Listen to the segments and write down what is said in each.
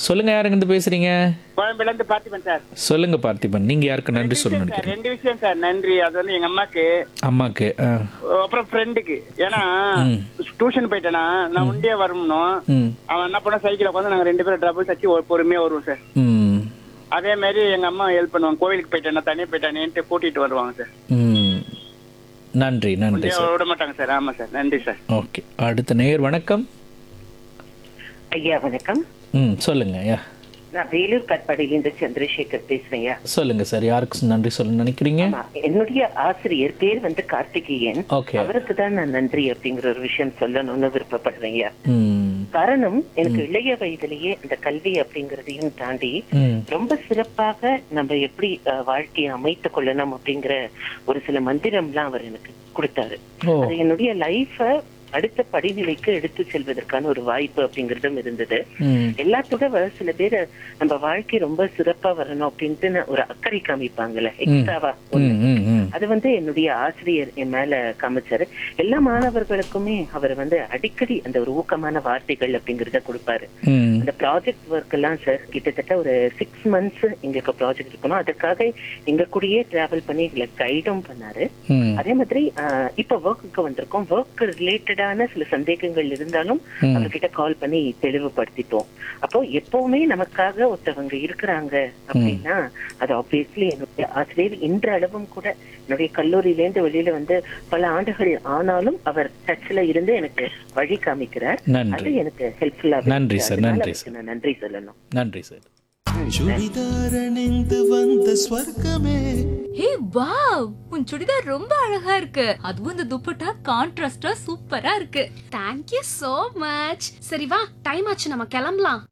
சொல்லுங்க யாருங்க இருந்து பேசுறீங்க கோயம்புல இருந்து பார்த்திபன் சார் சொல்லுங்க பார்த்திபன் நீங்க யாருக்கு நன்றி சொல்லணும் சார் நினைக்கிறீங்க ரெண்டு விஷயம் சார் நன்றி அது வந்து எங்க அம்மாக்கு அம்மாக்கு ஆ. அப்புறம் ஃப்ரெண்டுக்கு ஏன்னா டியூஷன் போயிட்டேனா நான் உண்டே வரணும் ம் அவன் என்ன பண்ண சைக்கிள் உட்காந்து நாங்க ரெண்டு பேரும் டபுள் தச்சு ஒரு பொறுமையா வருவோம் சார் ம் அதே மாதிரி எங்க அம்மா ஹெல்ப் பண்ணுவாங்க கோவிலுக்கு போயிட்டேனா தனியா போயிட்டானேன்ட்டு கூட்டிட்டு வருவாங்க சார் ம் நன்றி நன்றி உண்டியா சார் விட மாட்டாங்க சார் ஆமா சார் நன்றி சார் ஓகே அடுத்த நேயர் வணக்கம் ஐயா வணக்கம் ம் சொல்லுங்க ஐயா நான் வேலூர் கட்பாடியிலிருந்து சந்திரசேகர் பேசுறேன் ஐயா சொல்லுங்க சார் யாருக்கு நன்றி சொல்ல நினைக்கிறீங்க ஆமா, என்னுடைய ஆசிரியர் பேர் வந்து கார்த்திகேயன் ஓகே அவருக்கு தான் நான் நன்றி அப்படிங்கிற ஒரு விஷயம் சொல்லணும்னு விருப்பப்படுறேன் ஐயா ம் காரணம் எனக்கு இளைய வயதிலேயே இந்த கல்வி அப்படிங்கறதையும் தாண்டி ம் ரொம்ப சிறப்பாக நம்ம எப்படி அஹ், வாழ்க்கையை அமைத்துக் கொள்ளணும் அப்படிங்கிற ஒரு சில மந்திரம்லாம் அவர் எனக்கு கொடுத்தாரு ஓ அது என்னுடைய லைஃப அடுத்த படிநிலைக்கு எடுத்து செல்வதற்கான ஒரு வாய்ப்பு அப்படிங்கறதும் இருந்தது ம் எல்லாத்தோட வ- சில பேர் நம்ம வாழ்க்கை ரொம்ப சிறப்பா வரணும் அப்படின்ட்டு நான் ஒரு அக்கறை காமிப்பாங்கல்ல எக்ஸ்ட்ராவா ம் ம் ம் அது வந்து என்னுடைய ஆசிரியர் என் மேல காமிச்சாரு எல்லா மாணவர்களுக்குமே அவர் வந்து அடிக்கடி அந்த ஒரு ஊக்கமான வார்த்தைகள் அப்படிங்கறத கொடுப்பாரு ம் அந்த ப்ராஜெக்ட் ஒர்க் எல்லாம் சார் கிட்டத்தட்ட ஒரு சிக்ஸ் மந்த்ஸ் எங்களுக்கு ப்ராஜெக்ட் இருக்கணும் அதுக்காக எங்க கூடயே டிராவல் பண்ணி எங்களை கைடும் பண்ணாரு ம் அதே மாதிரி ஆஹ், இப்ப ஒர்க்குக்கு வந்திருக்கோம் ஒர்க் ரிலேட்டடான சில சந்தேகங்கள் இருந்தாலும் ம். அவர்கிட்ட கால் பண்ணி தெளிவுபடுத்திட்டோம் அப்போ எப்பவுமே நமக்காக ஒருத்தவங்க இருக்கிறாங்க அப்படின்னா அது ஆப்வியஸ்லி என்னுடைய ஆசிரியர் இன்ற அளவும் கூட என்னுடைய கல்லூரியில இருந்து வெளியில வந்து பல ஆண்டுகள் ஆனாலும் அவர் டச்ல இருந்து எனக்கு வழி காமிக்கிறார் நன்றி. அது எனக்கு ஹெல்ப்ஃபுல்லா நன்றி சார், நன்றி சார். நான் நன்றி சொல்லணும் நன்றி சார் சுடிதார் அணிந்து வந்த ஸ்வர்க்கமே ஹே வாவ் உன் சுடிதார் ரொம்ப அழகா இருக்கு அதுவும் இந்த துப்பட்டா கான்ட்ராஸ்டா சூப்பரா இருக்கு தேங்க் யூ so மச் சரி வா டைம் ஆச்சு நம்ம கிளம்பலாம்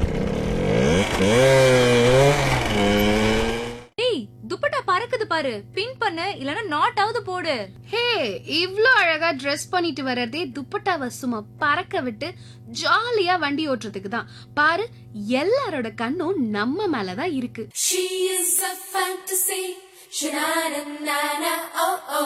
டேய் துப்பட்டா பறக்குது பாரு பின் பண்ணு இல்லனா நாட் ஆவது போடு ஹே இவ்ளோ அழகா ட்ரெஸ் பண்ணிட்டு வர்றதே துப்பட்டாவை சும்மா பறக்க விட்டு ஜாலியா வண்டி ஓட்டுறதுக்கு தான் பாரு எல்லாரோட கண்ணும் நம்ம மேல தான் இருக்கு She is a fantasy. Sha-na-na-na-na, oh oh.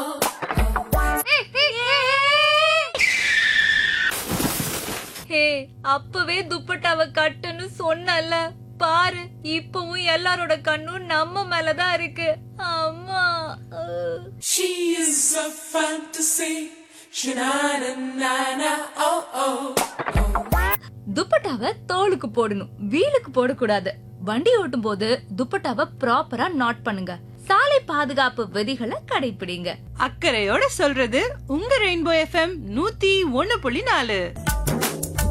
ஹே அப்பவே துப்பட்டாவை கட்டுன்னு சொன்னல பாரு இப்பவும் எல்லாரோட கண்ணும் நம்ம மேலதான் இருக்கு அம்மா அஹ். She is a fantasy. Sha-na-na-na-na, oh oh. துப்பட்டாவை தோலுக்கு போடணும் வீலுக்கு போடக்கூடாது வண்டி ஓட்டும் போது துப்பட்டாவை ப்ராப்பரா நாட் பண்ணுங்க சாலை பாதுகாப்பு விதிகளை கடைபிடிங்க அக்கறையோட சொல்றது உங்க ரெயின்போ எஃப்எம் நூத்தி ஒண்ணு புள்ளி நாலு